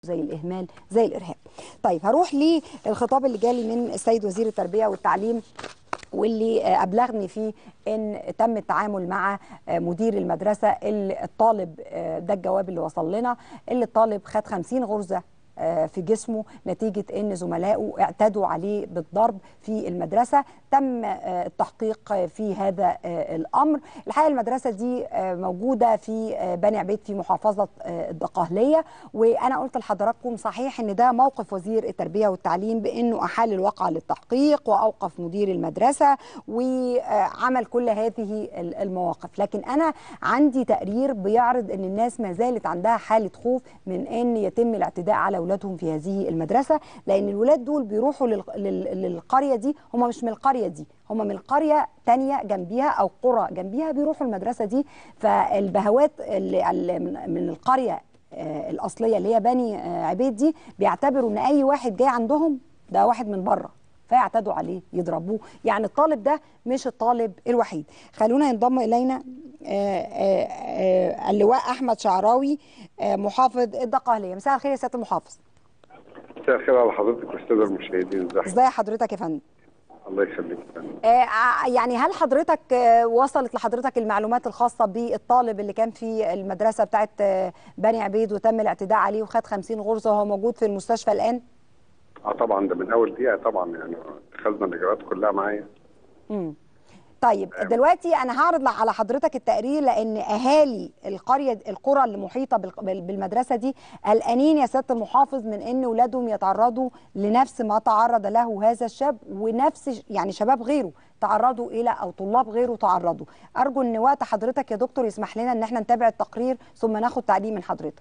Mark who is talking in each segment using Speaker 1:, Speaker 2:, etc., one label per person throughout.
Speaker 1: زي الاهمال زي الارهاب طيب هروح للخطاب اللي جالي من السيد وزير التربيه والتعليم واللي آه، ابلغني فيه ان تم التعامل مع آه، مدير المدرسه اللي الطالب آه، ده الجواب اللي وصل لنا اللي الطالب خد 50 غرزه آه، في جسمه نتيجة أن زملائه اعتدوا عليه بالضرب في المدرسة تم آه، التحقيق في هذا آه، الأمر الحقيقة المدرسة دي آه، موجودة في آه، بني عبيد في محافظة آه، الدقهلية وأنا قلت لحضراتكم صحيح أن ده موقف وزير التربية والتعليم بأنه أحال الواقع للتحقيق وأوقف مدير المدرسة وعمل كل هذه المواقف لكن أنا عندي تقرير بيعرض أن الناس ما زالت عندها حالة خوف من أن يتم الاعتداء على أولادهم في هذه المدرسة لأن الولاد دول بيروحوا لل- لل- للقرية دي هم مش من القرية دي هم من قرية تانية جنبيها أو قرى جنبيها بيروحوا المدرسة دي فالبهوات اللي اللي من من القرية آه، الأصلية اللي هي بني آه، عبيد دي بيعتبروا إن أي واحد جاي عندهم ده واحد من بره فيعتدوا عليه يضربوه يعني الطالب ده مش الطالب الوحيد خلونا ينضم إلينا آه، آه، آه، اللواء أحمد شعراوي آه، محافظ الدقهلية مساء الخير يا سيادة المحافظ
Speaker 2: مساء الخير على حضرتك والساده المشاهدين ازي
Speaker 1: ازي حضرتك يا فندم
Speaker 2: الله يخليك يا فندم.
Speaker 1: آه، ع- يعني هل حضرتك آه، وصلت لحضرتك المعلومات الخاصة بالطالب اللي كان في المدرسة بتاعت آه، بني عبيد وتم الاعتداء عليه وخد 50 غرزة وهو موجود في المستشفى الآن؟
Speaker 2: اه طبعا ده من اول دقيقه طبعا يعني اتخذنا الاجراءات كلها معايا
Speaker 1: مم. طيب دلوقتي انا هعرض لع- على حضرتك التقرير لان اهالي القريه القرى اللي محيطه بالق- بال- بالمدرسه دي قلقانين يا سياده المحافظ من ان اولادهم يتعرضوا لنفس ما تعرض له هذا الشاب ونفس ش- يعني شباب غيره تعرضوا الى او طلاب غيره تعرضوا ارجو ان وقت حضرتك يا دكتور يسمح لنا ان احنا نتابع التقرير ثم ناخد تعليق من حضرتك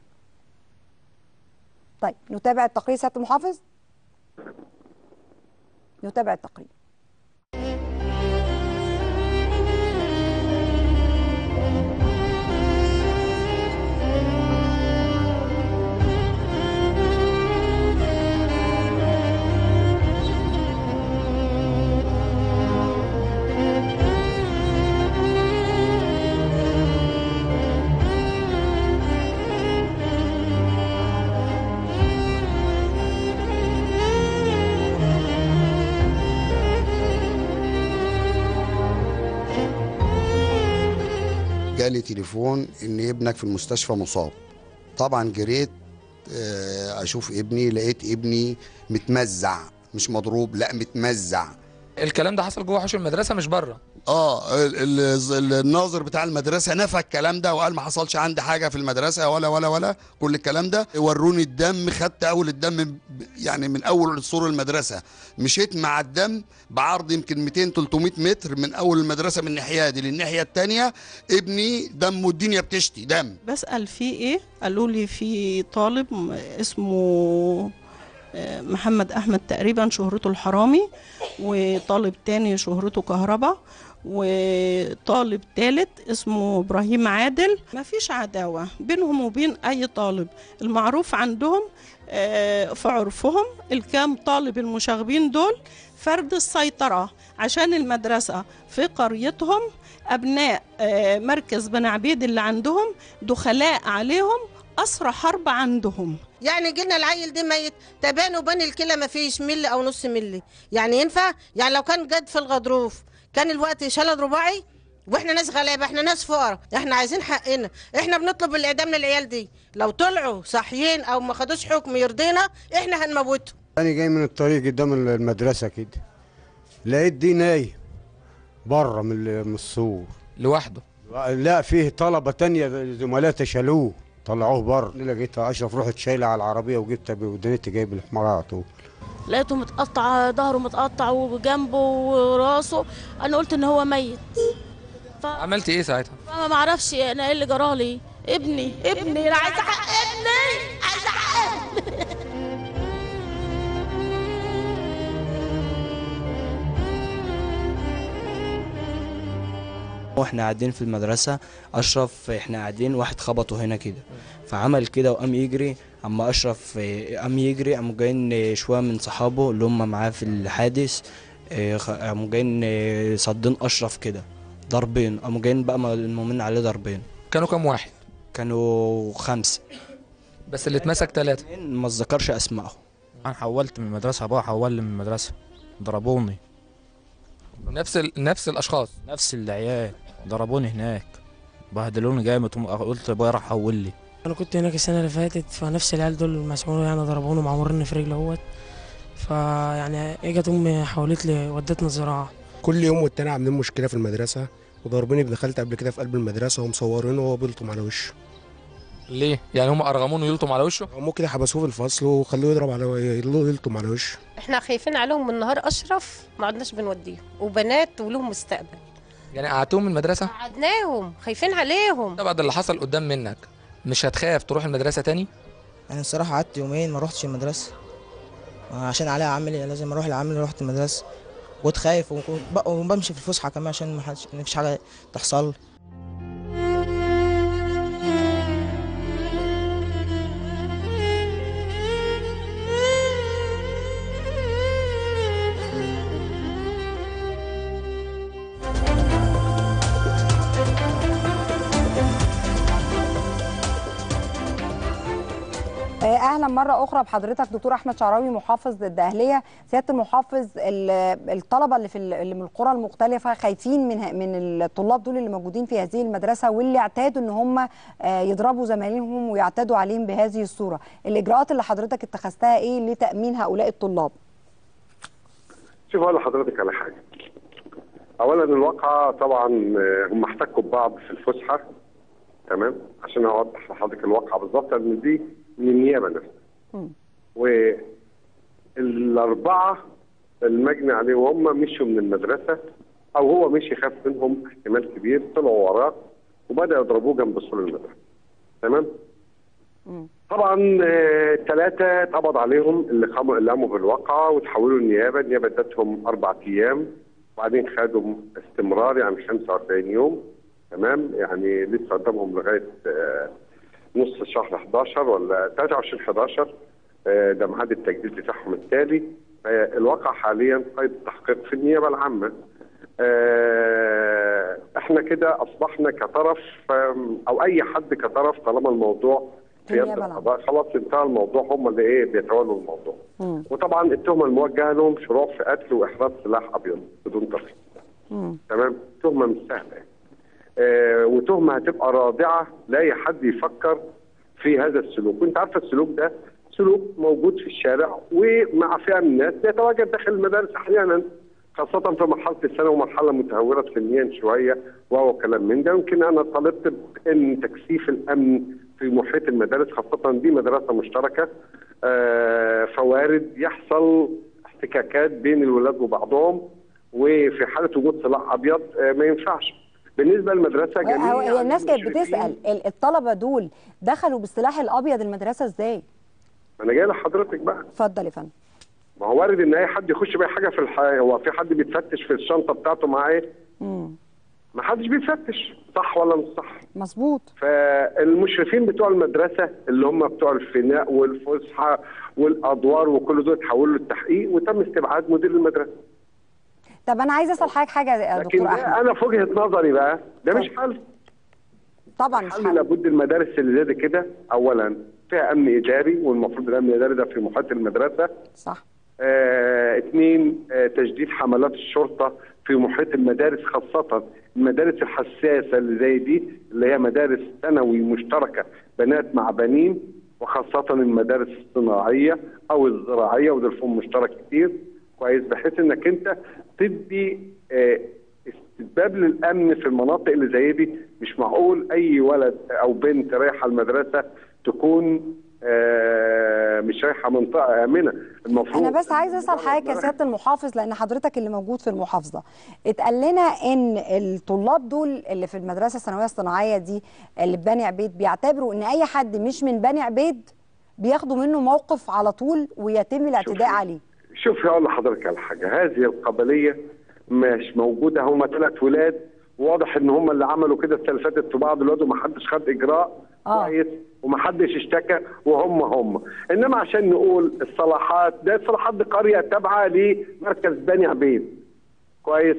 Speaker 1: طيب نتابع التقرير سياده المحافظ نتابع التقرير
Speaker 3: جالي تليفون ان ابنك في المستشفى مصاب طبعا جريت آه، اشوف ابني لقيت ابني متمزع مش مضروب لا متمزع
Speaker 4: الكلام ده حصل جوه حوش المدرسه مش بره
Speaker 3: اه ال- ال- الناظر بتاع المدرسه نفى الكلام ده وقال ما حصلش عندي حاجه في المدرسه ولا ولا ولا كل الكلام ده وروني الدم خدت اول الدم ب- يعني من اول سور المدرسه مشيت مع الدم بعرض يمكن 200 300 متر من اول المدرسه من الناحيه دي للناحيه الثانيه ابني دمه الدنيا بتشتي دم
Speaker 5: بسأل في ايه قالوا لي في طالب م- اسمه آه، محمد احمد تقريبا شهرته الحرامي وطالب تاني شهرته كهربا وطالب تالت اسمه ابراهيم عادل ما فيش عداوة بينهم وبين اي طالب المعروف عندهم آه، في عرفهم الكام طالب المشاغبين دول فرد السيطرة عشان المدرسة في قريتهم أبناء آه، مركز بني عبيد اللي عندهم دخلاء عليهم أسرى حرب عندهم
Speaker 6: يعني جينا العيل ده ميت تبان وبان الكلى ما فيش ملي او نص ملي يعني ينفع يعني لو كان جد في الغضروف كان الوقت شلل رباعي واحنا ناس غلابه احنا ناس فقراء احنا عايزين حقنا احنا بنطلب الاعدام للعيال دي لو طلعوا صحيين او ما خدوش حكم يرضينا احنا هنموتهم
Speaker 7: أنا جاي من الطريق قدام المدرسة كده لقيت دي نايم بره من ال- من السور
Speaker 4: لوحده
Speaker 7: لا فيه طلبة تانية زملاتي شالوه طلعوه بره لقيتها أشرف رحت شايلة على العربية وجبتها ودنيتي جايب الحمار على طول
Speaker 8: لقيته متقطع ظهره متقطع وجنبه وراسه انا قلت ان هو ميت ف...
Speaker 4: عملت ايه ساعتها
Speaker 8: فما معرفش انا ايه اللي جرالي ابني ابني انا عايزه حق ابني عايزه حق ابني
Speaker 9: واحنا قاعدين في المدرسة أشرف احنا قاعدين واحد خبطه هنا كده فعمل كده وقام يجري أما أشرف اه، قام يجري قاموا جايين اه، شوية من صحابه اللي هم معاه في الحادث اه، خ- قاموا جايين اه، صادين أشرف كده ضربين قاموا جايين بقى المؤمنين عليه ضربين
Speaker 4: كانوا كام واحد
Speaker 9: كانوا خمسة
Speaker 4: بس اللي اتمسك ثلاثة
Speaker 9: ما اتذكرش اسمائهم
Speaker 10: انا حولت من المدرسه ابويا حولني من المدرسه ضربوني
Speaker 4: نفس ال... نفس الاشخاص
Speaker 10: نفس العيال ضربوني هناك بهدلوني جامد وم- قلت ابويا راح حول لي
Speaker 11: انا كنت هناك السنه اللي فاتت فنفس العيال دول مسحوني يعني ضربوني ومعورني في رجلي اهوت فيعني اجت امي حولت لي ودتني الزراعه
Speaker 12: كل يوم والتاني عاملين مشكله في المدرسه وضربوني ابن خالتي قبل كده في قلب المدرسه ومصورينه وهو بيلطم على وشه
Speaker 4: ليه يعني هم ارغمونه يلطم على وشه
Speaker 12: هم كده حبسوه في الفصل وخلوه يضرب على يلطم على وشه
Speaker 13: احنا خايفين عليهم من نهار اشرف ما عدناش بنوديهم وبنات ولهم مستقبل
Speaker 4: يعني قعدتهم من المدرسة
Speaker 13: قعدناهم خايفين عليهم
Speaker 4: ده بعد اللي حصل قدام منك مش هتخاف تروح المدرسة تاني
Speaker 14: انا الصراحه قعدت يومين ما روحتش المدرسه عشان عليها عملي لازم اروح العمل رحت المدرسه كنت خايف وكنت ب- وبمشي في الفسحه كمان عشان ما حدش مفيش حاجه تحصل
Speaker 1: آه، اهلا مره اخرى بحضرتك دكتور احمد شعراوي محافظ الدقهليه سياده المحافظ ال- الطلبه اللي في ال- اللي من القرى المختلفه خايفين من ه- من الطلاب دول اللي موجودين في هذه المدرسه واللي اعتادوا ان هم آه، يضربوا زمايلهم ويعتادوا عليهم بهذه الصوره الاجراءات اللي حضرتك اتخذتها ايه لتامين هؤلاء الطلاب
Speaker 2: شوف اقول لحضرتك على حاجه اولا الواقعه طبعا آه، هم احتكوا ببعض في الفسحه تمام عشان اوضح لحضرتك الواقعه بالظبط لان دي من النيابه نفسها والاربعه المجني عليهم وهم مشوا من المدرسه او هو مشي خاف منهم احتمال كبير طلعوا وراه وبداوا يضربوه جنب سور المدرسه تمام طبعا ثلاثة اتقبض عليهم اللي قاموا اللي قاموا بالواقعة وتحولوا النيابة، النيابة ادتهم أربع أيام وبعدين خدوا استمرار يعني 45 يوم تمام يعني لسه قدامهم لغاية آه، نص شهر 11 ولا 23 11 آه، ده ميعاد التجديد بتاعهم التالي آه، الواقع حاليا قيد التحقيق في النيابة العامة آه، احنا كده اصبحنا كطرف آم، او اي حد كطرف طالما الموضوع في يد
Speaker 1: النيابة العامة.
Speaker 2: القضاء خلاص انتهى الموضوع هم اللي ايه بيتولوا الموضوع وطبعا التهمه الموجهه لهم شروع في قتل واحراز سلاح ابيض بدون ترخيص تمام تهمه مش سهله يعني. آه وتهمه هتبقى رادعه لا اي حد يفكر في هذا السلوك وانت عارفه السلوك ده سلوك موجود في الشارع ومع فئه من الناس يتواجد داخل المدارس احيانا خاصة في مرحلة الثانوي ومرحلة متهورة سنيا شوية وهو كلام من ده يمكن أنا طالبت بأن تكثيف الأمن في محيط المدارس خاصة دي مدرسة مشتركة آه، فوارد يحصل احتكاكات بين الولاد وبعضهم وفي حالة وجود سلاح أبيض آه، ما ينفعش بالنسبة للمدرسة
Speaker 1: هو-
Speaker 2: جميع
Speaker 1: هي الناس كانت
Speaker 2: المشرفين-
Speaker 1: بتسال ال- الطلبه دول دخلوا بالسلاح الابيض المدرسه ازاي
Speaker 2: أنا جاي لحضرتك بقى
Speaker 1: اتفضل يا فندم
Speaker 2: ما هو وارد ان اي حد يخش باي حاجه في الحياه هو في حد بيتفتش في الشنطه بتاعته معاه ايه؟
Speaker 1: مم.
Speaker 2: ما حدش بيتفتش صح ولا مش صح؟
Speaker 1: مظبوط
Speaker 2: فالمشرفين بتوع المدرسه اللي هم بتوع الفناء والفسحه والادوار وكل دول اتحولوا للتحقيق وتم استبعاد مدير المدرسه
Speaker 1: طب انا عايزه اسال حضرتك حاجه يا
Speaker 2: لكن
Speaker 1: دكتور
Speaker 2: ده
Speaker 1: احمد
Speaker 2: انا في وجهه نظري بقى ده مش حل
Speaker 1: طبعا مش
Speaker 2: حل لابد المدارس اللي زي كده اولا فيها امن اداري والمفروض الامن الاداري ده في محيط المدرسه
Speaker 1: صح
Speaker 2: آه، اثنين آه، تجديد حملات الشرطة في محيط المدارس خاصة المدارس الحساسة اللي زي دي اللي هي مدارس ثانوي مشتركة بنات مع بنين وخاصة المدارس الصناعية أو الزراعية وده الفهم مشترك كتير كويس بحيث إنك أنت تدي آه، استتباب للأمن في المناطق اللي زي دي مش معقول أي ولد أو بنت رايحة المدرسة تكون آه، مش رايحة منطقة آمنة المفروض
Speaker 1: انا بس عايزه اسال حضرتك يا سياده المحافظ لان حضرتك اللي موجود في المحافظه اتقال لنا ان الطلاب دول اللي في المدرسه الثانويه الصناعيه دي اللي في بني عبيد بيعتبروا ان اي حد مش من بني عبيد بياخدوا منه موقف على طول ويتم الاعتداء عليه
Speaker 2: شوف هقول لحضرتك على حاجه هذه القبليه مش موجوده هم ثلاث ولاد واضح ان هم اللي عملوا كده السنه اللي فاتت في بعض الولاد ومحدش خد اجراء كويس ومحدش اشتكى وهم هم انما عشان نقول الصلاحات ده الصلاحات دي قريه تابعه لمركز بني عبيد كويس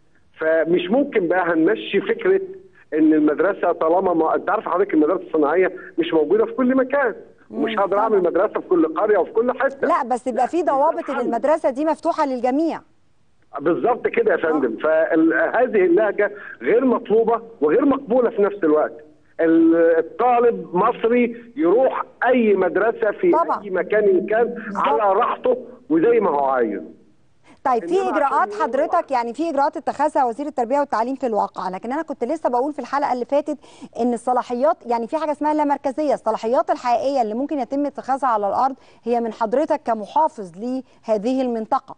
Speaker 2: فمش ممكن بقى هنمشي فكره ان المدرسه طالما ما انت عارف حضرتك المدارس الصناعيه مش موجوده في كل مكان ومش هقدر اعمل مدرسه في كل قريه وفي كل حته
Speaker 1: لا بس يبقى في ضوابط ان المدرسه دي مفتوحه للجميع
Speaker 2: بالظبط كده يا فندم فهذه اللهجه غير مطلوبه وغير مقبوله في نفس الوقت ال- الطالب مصري يروح اي مدرسه في
Speaker 1: طبعا.
Speaker 2: اي مكان كان على راحته وزي ما هو عايز
Speaker 1: طيب في
Speaker 2: إنما
Speaker 1: اجراءات
Speaker 2: عشان
Speaker 1: حضرتك يعني في اجراءات اتخذها وزير التربيه والتعليم في الواقع لكن انا كنت لسه بقول في الحلقه اللي فاتت ان الصلاحيات يعني في حاجه اسمها اللامركزيه الصلاحيات الحقيقيه اللي ممكن يتم اتخاذها على الارض هي من حضرتك كمحافظ لهذه المنطقه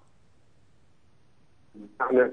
Speaker 2: بمعنى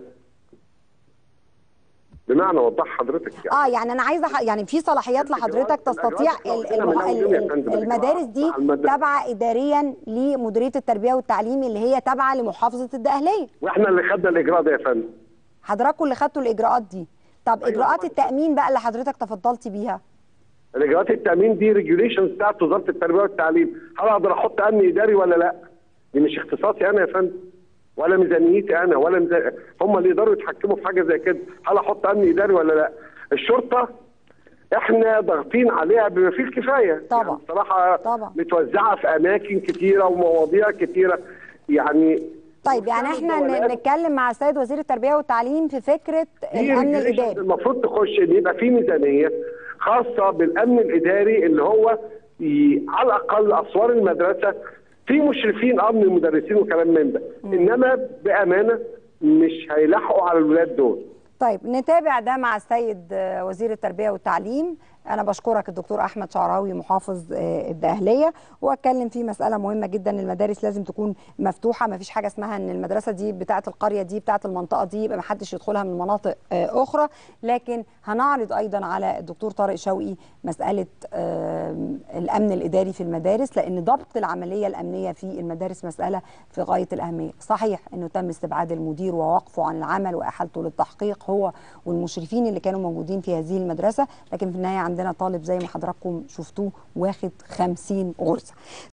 Speaker 2: بمعنى وضح حضرتك يعني
Speaker 1: اه يعني انا عايزه ح- يعني في صلاحيات لحضرتك تستطيع ال- المح- ال- ال- المدارس دي تابعه اداريا لمديريه التربيه والتعليم اللي هي تابعه لمحافظه الدقهليه
Speaker 2: واحنا اللي خدنا الاجراء ده يا فندم
Speaker 1: حضراتكم اللي خدتوا الاجراءات دي طب اجراءات التامين بقى اللي حضرتك تفضلتي بيها
Speaker 2: الاجراءات التامين دي ريجوليشنز بتاعت وزاره التربيه والتعليم هل اقدر احط امن اداري ولا لا دي مش اختصاصي انا يا فندم ولا ميزانيتي انا ولا ميزان... هم اللي يقدروا يتحكموا في حاجه زي كده هل احط امن اداري ولا لا الشرطه احنا ضاغطين عليها بما فيه الكفايه
Speaker 1: طبعا
Speaker 2: يعني بصراحه
Speaker 1: طبعا.
Speaker 2: متوزعه في اماكن كتيره ومواضيع كتيره يعني
Speaker 1: طيب يعني احنا ن- نتكلم مع السيد وزير التربيه والتعليم في فكره
Speaker 2: هي
Speaker 1: الامن
Speaker 2: regulations
Speaker 1: الاداري
Speaker 2: المفروض تخش ان يبقى في ميزانيه خاصه بالامن الاداري اللي هو ي... على الاقل اسوار المدرسه في مشرفين اه من المدرسين وكلام من ده انما بامانه مش هيلاحقوا على الولاد دول
Speaker 1: طيب نتابع ده مع السيد آه، وزير التربيه والتعليم انا بشكرك الدكتور احمد شعراوي محافظ آه، الدقهليه واتكلم في مساله مهمه جدا المدارس لازم تكون مفتوحه ما فيش حاجه اسمها ان المدرسه دي بتاعه القريه دي بتاعه المنطقه دي يبقى ما حدش يدخلها من مناطق آه، اخرى لكن هنعرض ايضا على الدكتور طارق شوقي مساله آم، الامن الاداري في المدارس لان ضبط العمليه الامنيه في المدارس مساله في غايه الاهميه صحيح انه تم استبعاد المدير ووقفه عن العمل واحالته للتحقيق هو والمشرفين اللي كانوا موجودين في هذه المدرسه لكن في النهايه عندنا طالب زي ما حضراتكم شفتوه واخد 50 غرزه